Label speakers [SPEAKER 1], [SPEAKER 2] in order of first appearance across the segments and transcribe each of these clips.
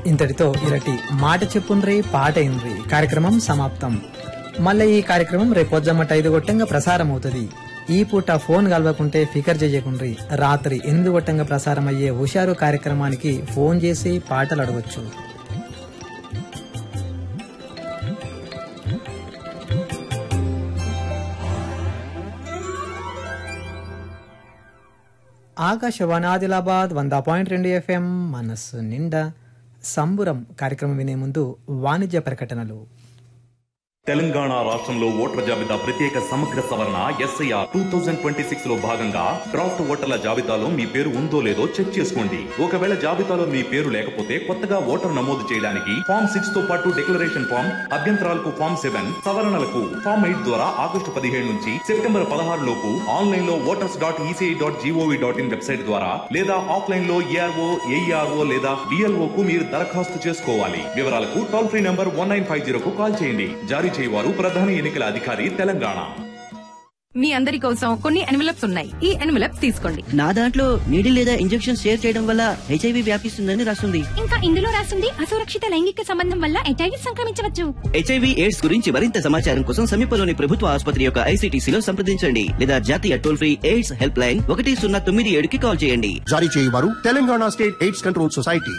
[SPEAKER 1] ఇంతటితో ఇరటి మాట చెప్పుండ్రి పాట ఇండ్రి కార్యక్రమం సమాప్తం మళ్ళీ ఈ కార్యక్రమం రేపు పొద్దుమ్మట ఐదు గొట్టంగా ప్రసారం అవుతుంది ఈ పూట ఫోన్ కలవకుంటే ఫికర్ చేయకుండ్రి రాత్రి ఎనిమిది గొట్టంగా ప్రసారం అయ్యే హుషారు కార్యక్రమానికి ఫోన్ చేసి పాటలు అడగొచ్చు ఆకాశవాణి ఆదిలాబాద్ వంద పాయింట్ రెండు ఎఫ్ఎం మనస్సు నిండా సంబురం కార్యక్రమం వినే ముందు వాణిజ్య ప్రకటనలు
[SPEAKER 2] తెలంగాణ రాష్ట్రంలో ఓటర్ల జాబితా ప్రత్యేక సమగ్ర సవరణ SIR two thousand twenty six లో భాగంగా డ్రాఫ్ట్ ఓటర్ల జాబితాలో మీ పేరు ఉందో లేదో చెక్ చేసుకోండి ఒకవేళ జాబితాలో మీ పేరు లేకపోతే కొత్తగా ఓటర్ నమోదు చేయడానికి ఫామ్ సిక్స్ తో పాటు డిక్లరేషన్ ఫామ్ అభ్యంతరాలకు ఫామ్ సెవెన్ సవరణలకు ఫామ్ ఎయిట్ ద్వారా ఆగస్టు పదిహేడు నుంచి సెప్టెంబర్ పదహారు లోపు ఆన్లైన్ లో voters dot ECI dot GOV dot in website ద్వారా లేదా ఆఫ్లైన్ లో ఏఆర్ఓ ఏఈఆర్ఓ లేదా డిఎల్ఓ కు మీరు దరఖాస్తు చేసుకోవాలి వివరాలకు toll free number one nine five జీరోకు కాల్ చేయండి జారీ చేయవారు ప్రధాన ఎన్నికల అధికారి తెలంగాణ
[SPEAKER 3] మీ అందరి కోసం కొన్ని ఎన్వలప్స్ ఉన్నాయి ఈ ఎన్వలప్స్ తీసుకోండి
[SPEAKER 4] నా దాంట్లో నీడిల్ లేదా ఇంజెక్షన్ షేర్ చేయడం వల్ల హెచ్ఐవి వ్యాపిస్తుందని రాస్తుంది
[SPEAKER 5] ఇంకా ఇందులో రాసింది అసురక్షిత లైంగిక సంబంధం వల్ల హెచ్ఐవి సంక్రమించవచ్చు
[SPEAKER 4] హెచ్ఐవి ఎయిడ్స్ గురించి మరింత సమాచారం కోసం సమీపంలోని ప్రభుత్వ ఆసుపత్రి యొక్క ఐసీటీసీలో సంప్రదించండి లేదా జాతీయ toll free AIDS help line ఒకటి సున్నా తొమ్మిది ఏడుకి కాల్ చేయండి
[SPEAKER 6] జారీ చేయవారు Telangana state AIDS control society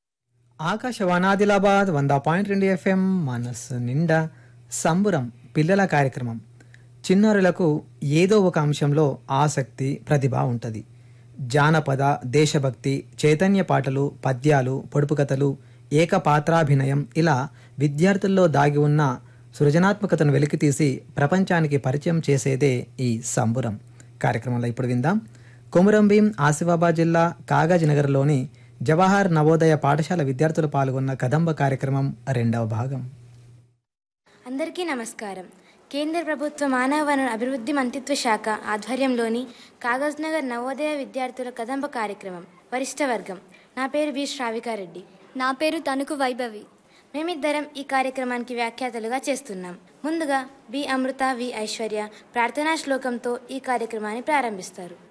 [SPEAKER 1] Akashvani Adilabad వంద పాయింట్ రెండు ఎఫ్ఎం మనస్సు నిండా సంబురం పిల్లల కార్యక్రమం చిన్నారులకు ఏదో ఒక అంశంలో ఆసక్తి ప్రతిభ ఉంటుంది జానపద దేశభక్తి చైతన్య పాటలు పద్యాలు పొడుపు కథలు ఏకపాత్రాభినయం ఇలా విద్యార్థుల్లో దాగి ఉన్న సృజనాత్మకతను వెలికితీసి ప్రపంచానికి పరిచయం చేసేదే ఈ సంబురం కార్యక్రమంలో ఇప్పుడు విందాం కొమురంభీం ఆసిఫాబాద్ జిల్లా కాగజ్నగర్లోని జవహర్ నవోదయ పాఠశాల విద్యార్థులు పాల్గొన్న కదంబ కార్యక్రమం రెండవ భాగం
[SPEAKER 7] అందరికీ నమస్కారం కేంద్ర ప్రభుత్వ మానవ వనరుల అభివృద్ధి మంత్రిత్వ శాఖ ఆధ్వర్యంలోని కాగజ్ నగర్ నవోదయ విద్యార్థుల కదంబ కార్యక్రమం వరిష్ఠ వర్గం నా పేరు వి శ్రావికారెడ్డి
[SPEAKER 5] నా పేరు తణుకు వైభవి
[SPEAKER 7] మేమిద్దరం ఈ కార్యక్రమానికి వ్యాఖ్యాతలుగా చేస్తున్నాం ముందుగా బి అమృత వి ఐశ్వర్య ప్రార్థనా శ్లోకంతో ఈ కార్యక్రమాన్ని ప్రారంభిస్తారు